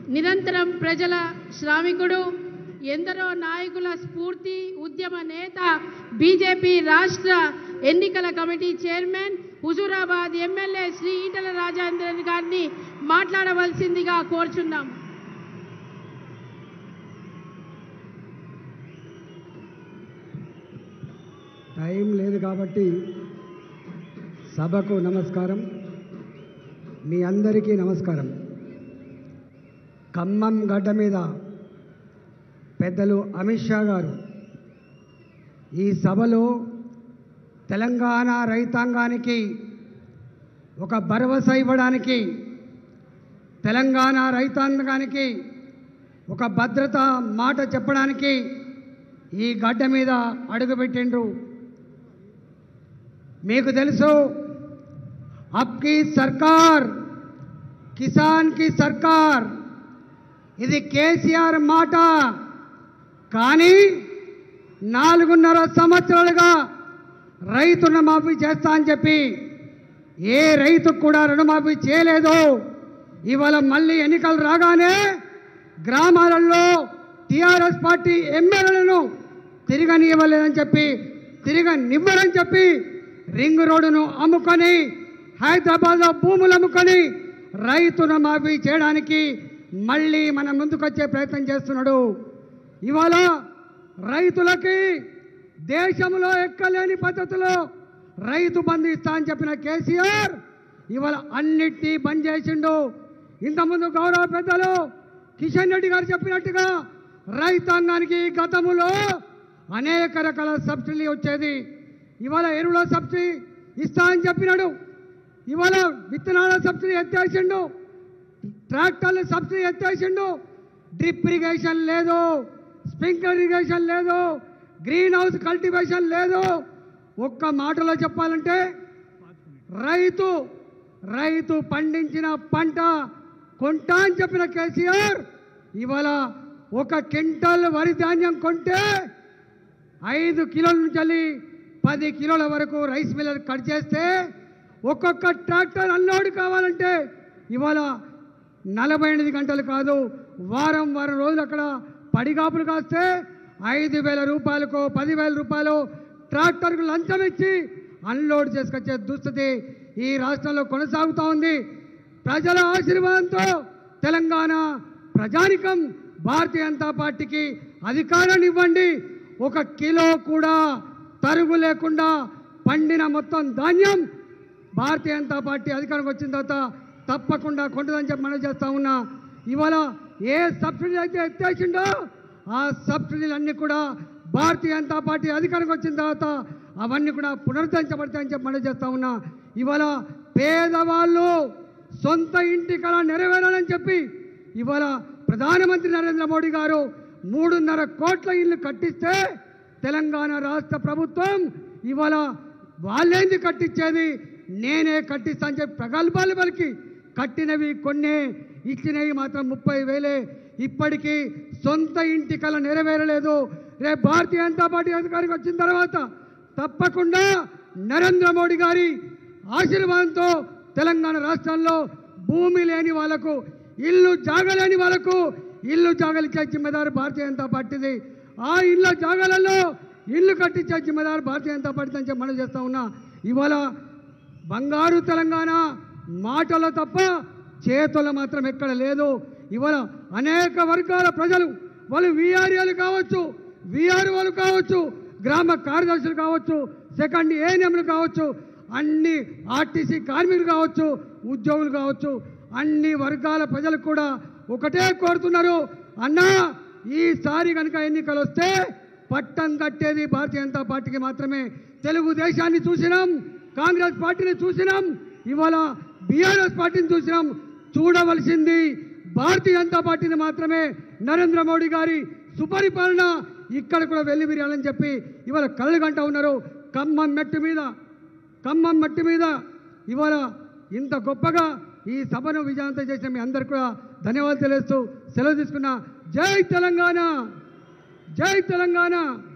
నిరంతరం ప్రజల శ్రామికుడు ఎందరో నాయకుల స్ఫూర్తి ఉద్యమ నేత బీజేపీ రాష్ట్ర ఎన్నికల committee chairman Huzurabad MLA Shri Etela Rajendran గారిని మాట్లాడవలసిందిగా కోరుచున్నాం టైం లేదు కాబట్టి సభకు నమస్కారం మీ అందరికీ నమస్కారం ఖమ్మం గడ్డ మీద పెద్దలు అమిత్ షా గారు ఈ సభలో తెలంగాణ రైతాంగానికి ఒక భరోసా ఇవ్వడానికి తెలంగాణ రైతాంగానికి ఒక భద్రత మాట చెప్పడానికి ఈ గడ్డ మీద అడుగుపెట్టిండ్రు మీకు తెలుసు అప్కి సర్కార్ కిసాన్ కి సర్కార్ ఇది కేసీఆర్ మాట కానీ నాలుగున్నర సంవత్సరాలుగా రైతు రుణమాఫీ చేస్తా అని చెప్పి ఏ రైతుకు కూడా రుణమాఫీ చేయలేదు ఇవాళ మళ్ళీ ఎన్నికలు రాగానే గ్రామాలలో టీఆర్ఎస్ పార్టీ ఎమ్మెల్యేలను తిరగనివ్వలేదని చెప్పి తిరగనివ్వరని చెప్పి రింగ్ రోడ్డును అమ్ముకొని హైదరాబాద్లో భూములు అమ్ముకొని రైతు రుణమాఫీ చేయడానికి మళ్ళీ మన ముందుకొచ్చే ప్రయత్నం చేస్తున్నాడు ఇవాళ రైతులకి దేశంలో ఎక్కలేని పద్ధతిలో రైతు బంధు ఇస్తా అని చెప్పిన కేసీఆర్ ఇవాళ అన్నిటినీ బంద్ చేసిండు ఇంతకుముందు గౌరవ పెద్దలు కిషన్ రెడ్డి గారు చెప్పినట్టుగా రైతాంగానికి గతములో అనేక రకాల సబ్సిడీ వచ్చేది ఇవాళ ఎరువుల సబ్సిడీ ఇస్తా అని చెప్పినాడు ఇవాళ విత్తనాల సబ్సిడీ ఎత్తేసిండు ట్రాక్టర్ల సబ్సిడీ ఎత్తేసిండు డ్రిప్ ఇరిగేషన్ లేదు స్ప్రింక్లర్ ఇరిగేషన్ లేదు గ్రీన్ హౌస్ కల్టివేషన్ లేదు ఒక్క మాటలో చెప్పాలంటే రైతు రైతు పండించిన పంట కొంటా అని చెప్పిన కేసీఆర్ ఇవాళ ఒక క్వింటల్ వరి ధాన్యం కొంటే ఐదు కిలోల నుంచి వెళ్ళి పది కిలోల వరకు రైస్ మిల్లర్ కట్ చేస్తే ఒక్కొక్క ట్రాక్టర్ అన్లోడ్ కావాలంటే ఇవాళ నలభై ఎనిమిది గంటలు కాదు వారం వారం రోజులు అక్కడ పడిగాపులు కాస్తే ఐదు వేల రూపాయలకు పదివేల రూపాయలు ట్రాక్టర్కు లంచం ఇచ్చి అన్లోడ్ చేసుకొచ్చే దుస్థితి ఈ రాష్ట్రంలో కొనసాగుతూ ఉంది ప్రజల ఆశీర్వాదంతో తెలంగాణ ప్రజానికం భారతీయ జనతా పార్టీకి అధికారాన్ని ఇవ్వండి ఒక కిలో కూడా తరుగు లేకుండా పండిన మొత్తం ధాన్యం భారతీయ జనతా పార్టీ అధికారంకి వచ్చిన తర్వాత తప్పకుండా కొంటుందని చెప్పి మనం చేస్తా ఉన్నా ఇవాళ ఏ సబ్సిడీ అయితే ఎత్తేసిండో ఆ సబ్సిడీలన్నీ కూడా భారతీయ జనతా పార్టీ అధికారంకి వచ్చిన తర్వాత అవన్నీ కూడా పునరుద్ధరించబడతాయని చెప్పి మనం చేస్తా ఉన్నా ఇవాళ పేదవాళ్ళు సొంత ఇంటి కళ నెరవేరాలని చెప్పి ఇవాళ ప్రధానమంత్రి నరేంద్ర మోడీ గారు మూడున్నర కోట్ల ఇల్లు కట్టిస్తే తెలంగాణ రాష్ట్ర ప్రభుత్వం ఇవాళ వాళ్ళేంది కట్టించేది నేనే కట్టిస్తా అని చెప్పి ప్రగల్భాలు పలికి కట్టినవి కొన్నే ఇచ్చినవి మాత్రం ముప్పై వేలే ఇప్పటికీ సొంత ఇంటి కళ నెరవేరలేదు రేపు భారతీయ జనతా పార్టీ అధికారికి వచ్చిన తర్వాత తప్పకుండా నరేంద్ర మోడీ గారి ఆశీర్వాదంతో తెలంగాణ రాష్ట్రంలో భూమి లేని వాళ్ళకు ఇల్లు జాగలేని వాళ్ళకు ఇల్లు జాగలిచ్చే జిమ్మెదారు భారతీయ జనతా పార్టీది ఆ ఇళ్ళ జాగాలలో ఇల్లు కట్టించే జిమ్మెదారు భారతీయ జనతా పార్టీ అని చెప్పి మనం చేస్తా ఉన్నా ఇవాళ బంగారు తెలంగాణ మాటలో తప్ప చేతుల మాత్రం ఎక్కడ లేదు ఇవాళ అనేక వర్గాల ప్రజలు వాళ్ళు విఆర్ఏలు కావచ్చు విఆర్ఓలు కావచ్చు గ్రామ కార్యదర్శులు కావచ్చు సెకండ్ ఏఎన్ఎంలు కావచ్చు అన్ని ఆర్టీసీ కార్మికులు కావచ్చు ఉద్యోగులు కావచ్చు అన్ని వర్గాల ప్రజలు కూడా ఒకటే కోరుతున్నారు అన్నా ఈసారి కనుక ఎన్నికలు వస్తే పట్టం కట్టేది భారతీయ జనతా పార్టీకి మాత్రమే తెలుగుదేశాన్ని చూసినాం కాంగ్రెస్ పార్టీని చూసినాం ఇవాళ బీఆర్ఎస్ పార్టీని చూసినాం చూడవలసింది భారతీయ జనతా పార్టీని మాత్రమే నరేంద్ర మోడీ గారి సుపరిపాలన ఇక్కడ కూడా వెళ్ళి విరాలని చెప్పి ఇవాళ కళ్ళు గంట ఉన్నారు ఖమ్మం మెట్టు మీద ఖమ్మం మట్టి మీద ఇవాళ ఇంత గొప్పగా ఈ సభను విజయవంతం చేసిన మీ అందరికీ కూడా ధన్యవాదాలు తెలియజేస్తూ సెలవు తీసుకున్న జై తెలంగాణ జై తెలంగాణ